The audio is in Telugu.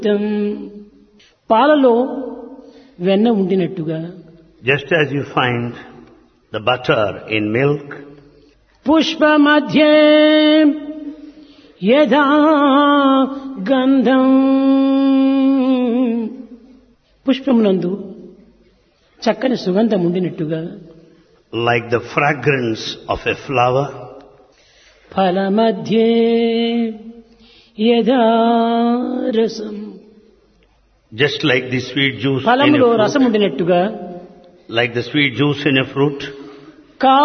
పాలలో వెన్న ఉండినట్టుగా Just as you find the butter in milk, పుష్పమధ్యే యథా గంధం పుష్పమునందు చక్కని సుగంధం ఉండినట్టుగా like the fragrance of a flower, ఫలమధ్యే యథా రసం just like the sweet juice in ఫలములో a రసం fruit, ఉండినట్టుగా like the sweet juice in a fruit,